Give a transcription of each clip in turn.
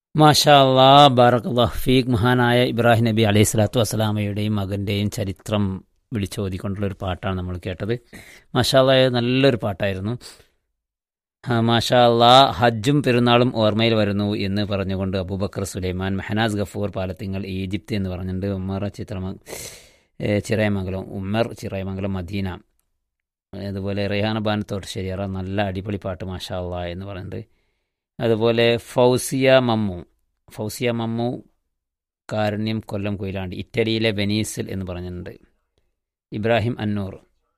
മാഷാ അള്ളാ ബാറക് ഫീഖ് മഹാനായ ഇബ്രാഹിം നബി അലൈഹി സ്വലാത്തു വസ്സലാമയുടെയും മകൻ്റെയും ചരിത്രം വിളിച്ചോതിക്കൊണ്ടുള്ള ഒരു പാട്ടാണ് നമ്മൾ കേട്ടത് മാഷാ അള്ളാ നല്ലൊരു പാട്ടായിരുന്നു ആ, മാഷാ അള്ളാ ഹജ്ജും പെരുന്നാളും ഓർമ്മയിൽ വരുന്നു എന്ന് പറഞ്ഞുകൊണ്ട് അബൂബക്കർ സുലൈമാൻ മെഹനാസ് ഗഫൂർ പാലത്തിങ്ങൾ ഈജിപ്ത് എന്ന് പറഞ്ഞിട്ടുണ്ട് ഉമ്മർ ചിത്രമ ഏ, ചിറയമംഗലം ഉമ്മർ ചിറയമംഗലം മദീന അതുപോലെ റെഹാന ബാൻ തോട്ടശ്ശേരിയറ നല്ല അടിപൊളി പാട്ട് മാഷാ അള്ളാ എന്ന് പറയുന്നുണ്ട് അതുപോലെ ഫൗസിയ മമ്മു ഫൗസിയ മമ്മു കാരുണ്യം കൊല്ലം കൊയിലാണ്ടി ഇറ്റലിയിലെ വെനീസിൽ എന്ന് പറഞ്ഞിട്ടുണ്ട് ഇബ്രാഹിം അന്നൂർ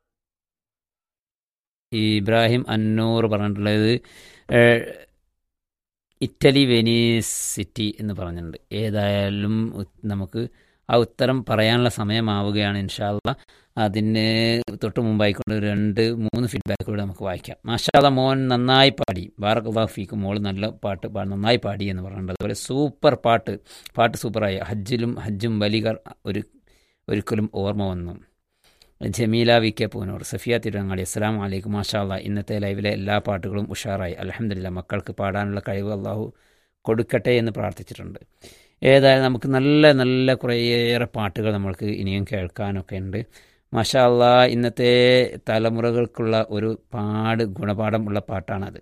ഈ ഇബ്രാഹിം അന്നൂർ പറഞ്ഞിട്ടുള്ളത് ഏഹ്, ഇറ്റലി വെനീസ് സിറ്റി എന്ന് പറഞ്ഞിട്ടുണ്ട് ഏതായാലും ഉ- നമുക്ക് ആ ഉത്തരം പറയാനുള്ള സമയമാവുകയാണ് ഇൻഷാല്ല അതിന് തൊട്ട് മുമ്പായിക്കൊണ്ട് രണ്ട് മൂന്ന് ഫീഡ്ബാക്കുകൾ നമുക്ക് വായിക്കാം മാഷാദ മോൻ നന്നായി പാടി ബാറക് ഫീക്ക് മോൾ നല്ല പാട്ട് പാ- നന്നായി പാടി എന്ന് പറഞ്ഞിട്ടുണ്ട് അതുപോലെ സൂപ്പർ പാട്ട് പാട്ട് സൂപ്പറായി ഹജ്ജിലും ഹജ്ജും വലികർ ഒരു ഒരിക്കലും ഓർമ്മ വന്നു ജമീല വി കെ പൂനൂർ സഫിയ തിരുവങ്ങാടി അസ്സാം വലൈക്കും മാഷാല്ല ഇന്നത്തെ ലൈവിലെ എല്ലാ പാട്ടുകളും ഉഷാറായി അലഹമില്ല മക്കൾക്ക് പാടാനുള്ള കഴിവ് അള്ളാഹു കൊടുക്കട്ടെ എന്ന് പ്രാർത്ഥിച്ചിട്ടുണ്ട് ഏതായാലും നമുക്ക് നല്ല നല്ല കുറേയേറെ പാട്ടുകൾ നമ്മൾക്ക് ഇനിയും കേൾക്കാനൊക്കെ ഉണ്ട് മാഷാ അള്ളാ ഇന്നത്തെ തലമുറകൾക്കുള്ള ഒരു പാട് ഗുണപാഠം ഉള്ള പാട്ടാണത്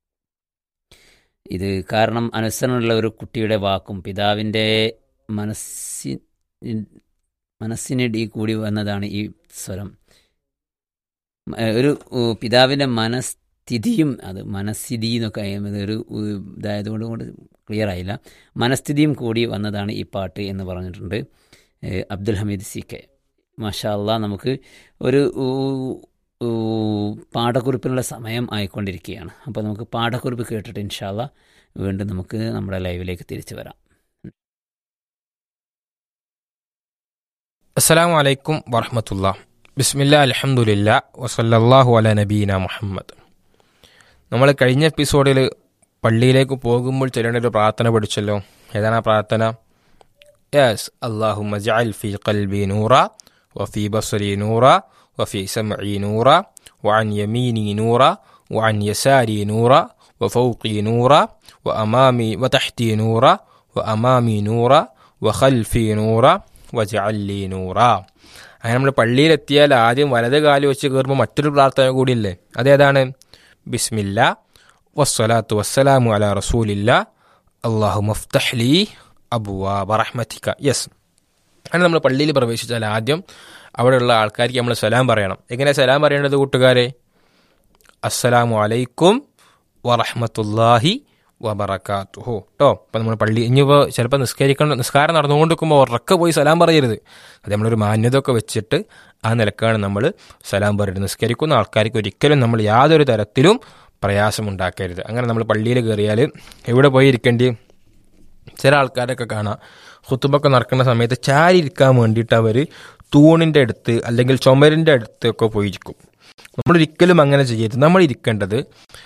ഇത് കാരണം അനുസരണമുള്ള ഒരു കുട്ടിയുടെ വാക്കും പിതാവിൻ്റെ മനസ്സി മനസ്സിനിടി കൂടി വന്നതാണ് ഈ സ്വരം മ- ഒരു ഉ, പിതാവിൻ്റെ മനസ്ഥിതിയും അത് മനസ്ഥിതി എന്നൊക്കെ ആയത് ഒരു ഉ, ഇതായതുകൊണ്ട് കൊണ്ട് ക്ലിയർ ആയില്ല മനസ്ഥിതിയും കൂടി വന്നതാണ് ഈ പാട്ട് എന്ന് പറഞ്ഞിട്ടുണ്ട് ഏ, അബ്ദുൽ ഹമീദ് സി കെ മാഷാ അള്ളാ നമുക്ക് ഒരു ഉ, ഉ, പാഠക്കുറിപ്പിനുള്ള സമയം ആയിക്കൊണ്ടിരിക്കുകയാണ് അപ്പോൾ നമുക്ക് പാഠക്കുറിപ്പ് കേട്ടിട്ട് ഇൻഷാല്ല വീണ്ടും നമുക്ക് നമ്മുടെ ലൈവിലേക്ക് തിരിച്ചു വരാം അസ്സലാമു അലൈക്കും വറഹമത്തുള്ള ബിസ്മില്ല അലഹമുല്ല വസല്ലാഹു അല നബീന മുഹമ്മദ് നമ്മൾ കഴിഞ്ഞ എപ്പിസോഡിൽ പള്ളിയിലേക്ക് പോകുമ്പോൾ ചെല്ലേണ്ട ഒരു പ്രാർത്ഥന പഠിച്ചല്ലോ ഏതാണ് ആ പ്രാർത്ഥന യെസ് അള്ളാഹു മജഅൽ ഫി ഖൽബി നൂറ വഫി ബസ്രി നൂറ വഫി സമഇ നൂറ വഅൻ യമീനി നൂറ വഅൻ യസാരി നൂറ വഫൗഖി നൂറ വഅമാമി വതഹ്തി നൂറ വഅമാമി നൂറ വഖൽഫി നൂറ വജഅല്ലി നൂറ അങ്ങനെ നമ്മൾ പള്ളിയിലെത്തിയാൽ ആദ്യം വലത് കാല് വെച്ച് കയറുമ്പോൾ മറ്റൊരു പ്രാർത്ഥന കൂടിയില്ലേ അതേതാണ് ബിസ്മില്ല വസ്സലാത്തു വസ്സലാമു അല റസൂലില്ല അള്ളാഹു മഫ്തഹ്ലി അബുവാബ റഹ്മത്തിക്ക യെസ് അങ്ങനെ നമ്മൾ പള്ളിയിൽ പ്രവേശിച്ചാൽ ആദ്യം അവിടെയുള്ള ആൾക്കാർക്ക് നമ്മൾ സലാം പറയണം എങ്ങനെ സലാം പറയേണ്ടത് കൂട്ടുകാരെ അസ്സലാമു അലൈക്കും വറഹ്മത്തുള്ളാഹി വബറക്കാത്തുഹു കേട്ടോ അപ്പം നമ്മൾ പള്ളി ഇനിയിപ്പോൾ ചിലപ്പോൾ നിസ്കരിക്കണം നിസ്കാരം നടന്നുകൊണ്ടിരിക്കുമ്പോൾ ഉറക്കെ പോയി സലാം പറയരുത് അത് നമ്മളൊരു മാന്യത ഒക്കെ വെച്ചിട്ട് ആ നിലക്കാണ് നമ്മൾ സലാം പറയുന്നത് നിസ്കരിക്കുന്ന ആൾക്കാർക്ക് ഒരിക്കലും നമ്മൾ യാതൊരു തരത്തിലും പ്രയാസമുണ്ടാക്കരുത് അങ്ങനെ നമ്മൾ പള്ളിയിൽ കയറിയാൽ എവിടെ പോയി ഇരിക്കേണ്ടി ചില ആൾക്കാരൊക്കെ കാണാം ഹുത്തുബൊക്കെ നടക്കുന്ന സമയത്ത് ചാരി ഇരിക്കാൻ വേണ്ടിയിട്ട് അവർ തൂണിൻ്റെ അടുത്ത് അല്ലെങ്കിൽ ചുമരിൻ്റെ അടുത്തൊക്കെ പോയിരിക്കും നമ്മളൊരിക്കലും അങ്ങനെ ചെയ്യരുത് നമ്മൾ ഇരിക്കേണ്ടത്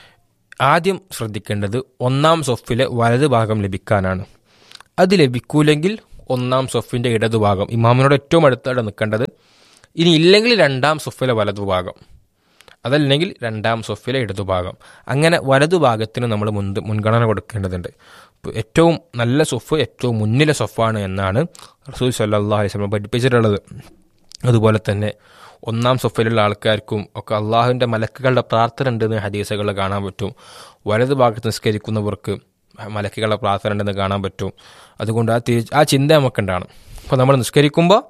ആദ്യം ശ്രദ്ധിക്കേണ്ടത് ഒന്നാം സൊഫിലെ വലത് ഭാഗം ലഭിക്കാനാണ് അത് ലഭിക്കൂലെങ്കിൽ ഒന്നാം സൊഫിൻ്റെ ഇടതുഭാഗം ഇമാമിനോട് ഏറ്റവും അടുത്താണ് നിൽക്കേണ്ടത് ഇനി ഇല്ലെങ്കിൽ രണ്ടാം സൊഫിലെ വലതുഭാഗം അതല്ലെങ്കിൽ രണ്ടാം സൊഫിലെ ഇടതുഭാഗം അങ്ങനെ വലതുഭാഗത്തിന് നമ്മൾ മുൻത് മുൻഗണന കൊടുക്കേണ്ടതുണ്ട് ഇപ്പൊ ഏറ്റവും നല്ല സൊഫ് ഏറ്റവും മുന്നിലെ സൊഫാണ് എന്നാണ് റസൂൽ സല്ലാ അലൈഹി സ്വലം പഠിപ്പിച്ചിട്ടുള്ളത് അതുപോലെ തന്നെ ഒന്നാം സൊഫയിലുള്ള ആൾക്കാർക്കും ഒക്കെ അള്ളാഹുവിൻ്റെ മലക്കുകളുടെ പ്രാർത്ഥന ഉണ്ടെന്ന് ഹദീസുകളിൽ കാണാൻ പറ്റും വലതു ഭാഗത്ത് നിസ്കരിക്കുന്നവർക്ക് മലക്കുകളുടെ പ്രാർത്ഥന ഉണ്ടെന്ന് കാണാൻ പറ്റും അതുകൊണ്ട് ആ തിരി ആ ചിന്ത നമുക്കുണ്ടാണ് അപ്പോൾ നമ്മൾ നിസ്കരിക്കുമ്പോൾ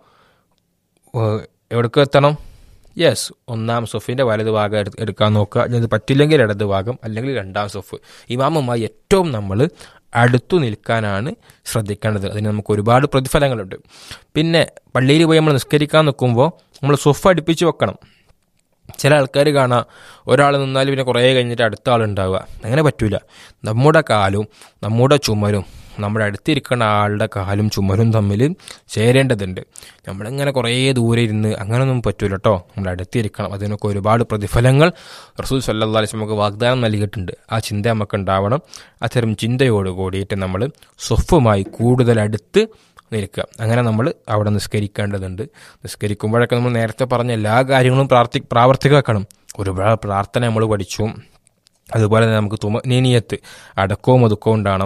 ഏഹ്, എവിടേക്ക് എത്തണം യെസ് ഒന്നാം സൊഫിൻ്റെ വലത് ഭാഗം എടു- എടുക്കാൻ നോക്കുക ഇനി അത് പറ്റില്ലെങ്കിൽ ഇടത് ഭാഗം അല്ലെങ്കിൽ രണ്ടാം സൊഫ് ഇമാമുമായി ഏറ്റവും നമ്മൾ അടുത്തു നിൽക്കാനാണ് ശ്രദ്ധിക്കേണ്ടത് അതിന് നമുക്ക് ഒരുപാട് പ്രതിഫലങ്ങളുണ്ട് പിന്നെ പള്ളിയിൽ പോയി നമ്മൾ നിസ്കരിക്കാൻ നിൽക്കുമ്പോൾ നമ്മൾ സൊഫ് അടുപ്പിച്ച് വെക്കണം ചില ആൾക്കാർ കാണാം ഒരാൾ നിന്നാൽ പിന്നെ കുറേ കഴിഞ്ഞിട്ട് അടുത്ത ആളുണ്ടാവുക അങ്ങനെ പറ്റൂല നമ്മുടെ കാലും നമ്മുടെ ചുമരും നമ്മുടെ അടുത്തിരിക്കുന്ന ആളുടെ കാലും ചുമരും തമ്മിൽ ചേരേണ്ടതുണ്ട് നമ്മളിങ്ങനെ കുറേ ദൂരെ ഇരുന്ന് അങ്ങനെയൊന്നും പറ്റൂല കേട്ടോ നമ്മൾ അടുത്തിരിക്കണം അതിനൊക്കെ ഒരുപാട് പ്രതിഫലങ്ങൾ റസൂൽ സല്ലാ അലൈഹി നമുക്ക് വാഗ്ദാനം നൽകിയിട്ടുണ്ട് ആ ചിന്ത നമുക്ക് ഉണ്ടാവണം അത്തരം ചിന്തയോട് കൂടിയിട്ട് നമ്മൾ സ്വഫുമായി കൂടുതൽ അടുത്ത് നിൽക്കുക അങ്ങനെ നമ്മൾ അവിടെ നിസ്കരിക്കേണ്ടതുണ്ട് നിസ്കരിക്കുമ്പോഴൊക്കെ നമ്മൾ നേരത്തെ പറഞ്ഞ എല്ലാ കാര്യങ്ങളും പ്രാർത്ഥി പ്രാവർത്തികമാക്കണം ഒരുപാട് പ്രാർത്ഥന നമ്മൾ പഠിച്ചു അതുപോലെ തന്നെ നമുക്ക് തുമ നീനിയത്ത് അടക്കവും ഒതുക്കവും ഉണ്ടാവണം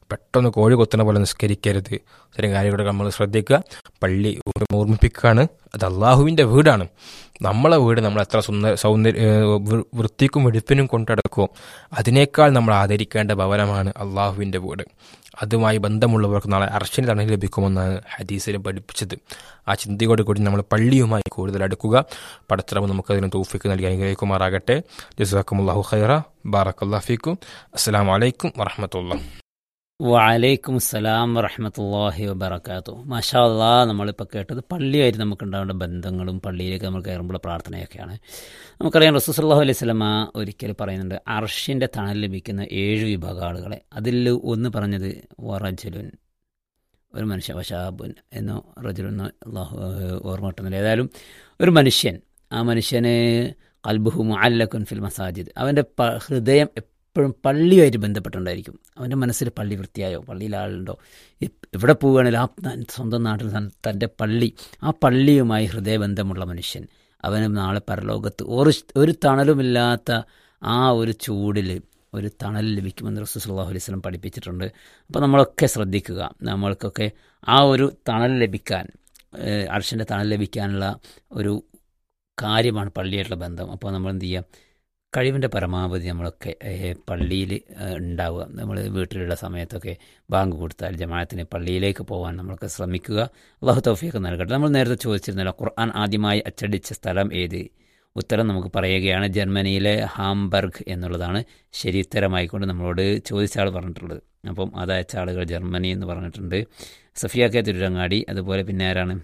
പെട്ടെന്ന് കോഴി കൊത്തുന്ന പോലെ നിസ്കരിക്കരുത് ഇത്തരം കാര്യങ്ങളൊക്കെ നമ്മൾ ശ്രദ്ധിക്കുക പള്ളി ഓർമ്മിപ്പിക്കുകയാണ് അത് അള്ളാഹുവിൻ്റെ വീടാണ് നമ്മളെ വീട് നമ്മൾ എത്ര സുന്ദര സൗന്ദര്യ ഏഹ് വൃ- വൃത്തിക്കും വെടുപ്പിനും കൊണ്ടടക്കുമോ അതിനേക്കാൾ നമ്മൾ ആദരിക്കേണ്ട ഭവനമാണ് അള്ളാഹുവിൻ്റെ വീട് അതുമായി ബന്ധമുള്ളവർക്ക് നാളെ അർശന് തണൽ ലഭിക്കുമെന്നാണ് ഹദീസിൽ പഠിപ്പിച്ചത് ആ ചിന്തയോട് കൂടി നമ്മൾ പള്ളിയുമായി കൂടുതൽ അടുക്കുക പടച്ചിറവ് നമുക്കതിന് തൗഫിക്ക് നൽകി അനുഗ്രഹിക്കുമാറാകട്ടെ ജസാക്കുമുല്ലാഹു ഖൈറ ബാറക്കല്ലാഫിക്കും അസ്സാം വലൈക്കും വറഹമത്തുള്ള വലൈക്കും അസ്സലാം വറഹമത്തല്ലാഹി വബർക്കാത്തു മാഷാ അല്ലാ നമ്മളിപ്പോൾ കേട്ടത് പള്ളിയായിട്ട് നമുക്കുണ്ടാവേണ്ട ബന്ധങ്ങളും പള്ളിയിലേക്ക് നമ്മൾ കയറുമ്പോൾ പ്രാർത്ഥനയൊക്കെയാണ് നമുക്കറിയാം റസൂസല്ലാഹു അലൈഹി സ്വലമ ഒരിക്കൽ പറയുന്നുണ്ട് അർഷിൻ്റെ തണൽ ലഭിക്കുന്ന ഏഴ് വിഭാഗ ആളുകളെ അതിൽ ഒന്ന് പറഞ്ഞത് വറജലുൻ ഒരു മനുഷ്യ വശാബുൻ എന്നോ റജുലെന്നോ അള്ളാഹു ഓർമ്മ കിട്ടുന്നില്ല ഏതായാലും ഒരു മനുഷ്യൻ ആ മനുഷ്യന് കൽബുഹു മുഅല്ലക്കുൻ ഫിൽ മസാജിദ് അവൻ്റെ പ- ഹൃദയം എപ്പോഴും പള്ളിയുമായിട്ട് ബന്ധപ്പെട്ടുണ്ടായിരിക്കും അവൻ്റെ മനസ്സിൽ പള്ളി വൃത്തിയായോ പള്ളിയിൽ ആളുണ്ടോ എപ്- എവിടെ പോവുകയാണെങ്കിലും ആ ന- സ്വന്തം നാട്ടിൽ തൻ- തൻ്റെ പള്ളി ആ പള്ളിയുമായി ഹൃദയബന്ധമുള്ള മനുഷ്യൻ അവന് നാളെ പരലോകത്ത് ഒരു ഒരു തണലുമില്ലാത്ത ആ ഒരു ചൂടിൽ ഒരു തണൽ ലഭിക്കുമെന്ന് റസൂൽ സല്ലല്ലാഹു അലൈഹി വസല്ലം പഠിപ്പിച്ചിട്ടുണ്ട് അപ്പോൾ നമ്മളൊക്കെ ശ്രദ്ധിക്കുക നമ്മൾക്കൊക്കെ ആ ഒരു തണൽ ലഭിക്കാൻ ഏഹ് അർഷൻ്റെ തണൽ ലഭിക്കാനുള്ള ഒരു കാര്യമാണ് പള്ളിയായിട്ടുള്ള ബന്ധം അപ്പോൾ നമ്മൾ എന്ത് ചെയ്യുക കഴിവിൻ്റെ പരമാവധി നമ്മളൊക്കെ പള്ളിയിൽ ഉണ്ടാവുക നമ്മൾ വീട്ടിലുള്ള സമയത്തൊക്കെ ബാങ്ക് കൊടുത്താൽ ജമാഅത്തിന് പള്ളിയിലേക്ക് പോകാൻ നമ്മളൊക്കെ ശ്രമിക്കുക അള്ളാഹു തൗഫീഖ് നൽകട്ടെ നമ്മൾ നേരത്തെ ചോദിച്ചിരുന്നല്ലോ ഖുർആൻ ആദ്യമായി അച്ചടിച്ച സ്ഥലം ഏത് ഉത്തരം നമുക്ക് പറയുകയാണ് ജർമ്മനിയിലെ ഹാംബർഗ് എന്നുള്ളതാണ് ശരിയുത്തരമായിക്കൊണ്ട് നമ്മളോട് ചോദിച്ച ആൾ പറഞ്ഞിട്ടുള്ളത് അപ്പം അതയച്ച ആളുകൾ ജർമ്മനി എന്ന് പറഞ്ഞിട്ടുണ്ട് സഫിയ കെ തിരുരങ്ങാടി അതുപോലെ പിന്നെ ആരാണ്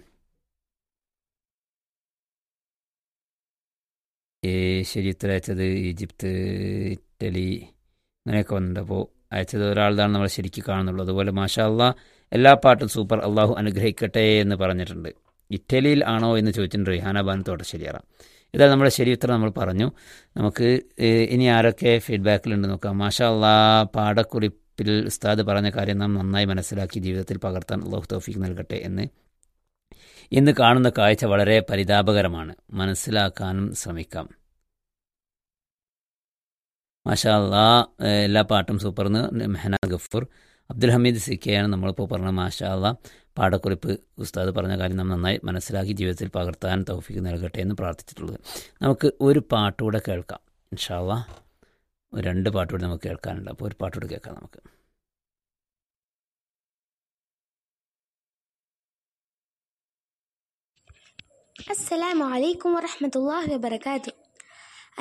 ഏ, ശരി ഉത്തരം അയച്ചത് ഈജിപ്ത് ഇറ്റലി അങ്ങനെയൊക്കെ വന്നിട്ടുണ്ട് അപ്പോൾ അയച്ചത് ഒരാളതാണ് നമ്മൾ ശരിക്കും കാണുന്നുള്ളൂ അതുപോലെ മാഷാ അള്ളാ എല്ലാ പാട്ടും സൂപ്പർ അള്ളാഹു അനുഗ്രഹിക്കട്ടെ എന്ന് പറഞ്ഞിട്ടുണ്ട് ഇറ്റലിയിൽ ആണോ എന്ന് ചോദിച്ചിട്ടുണ്ട് റിഹാന ബാൻ തോട്ടശ്ശേരിയറ ഇതാണ് നമ്മുടെ ശരി ഉത്തരം നമ്മൾ പറഞ്ഞു നമുക്ക് ഏ, ഇനി ആരൊക്കെ ഫീഡ്ബാക്കിലുണ്ട് നോക്കാം മാഷാ അള്ളാ പാഠക്കുറിപ്പിൽ ഉസ്താദ് പറഞ്ഞ കാര്യം നാം നന്നായി മനസ്സിലാക്കി ജീവിതത്തിൽ പകർത്താൻ അള്ളാഹു തൗഫീഖ് നൽകട്ടെ എന്ന് ഇന്ന് കാണുന്ന കാഴ്ച വളരെ പരിതാപകരമാണ് മനസ്സിലാക്കാനും ശ്രമിക്കാം മാഷാ അള്ളാ ഏഹ് എല്ലാ പാട്ടും സൂപ്പർന്ന് മെഹന ഗഫൂർ അബ്ദുൽ ഹമീദ് സിക്കയാണ് നമ്മളിപ്പോൾ പറഞ്ഞ മാഷാ അള്ളാ പാഠക്കുറിപ്പ് ഉസ്താദ് പറഞ്ഞ കാര്യം നാം നന്നായി മനസ്സിലാക്കി ജീവിതത്തിൽ പകർത്താൻ തൗഫീഖ് നൽകട്ടെ എന്ന് പ്രാർത്ഥിച്ചിട്ടുള്ളത് നമുക്ക് ഒരു പാട്ടുകൂടെ കേൾക്കാം ഇൻഷാ അള്ളാ ഒരു രണ്ട് പാട്ടുകൂടെ നമുക്ക് കേൾക്കാനുണ്ട് അപ്പോൾ ഒരു പാട്ടുകൂടെ കേൾക്കാം നമുക്ക് السلام عليكم ورحمة الله وبركاته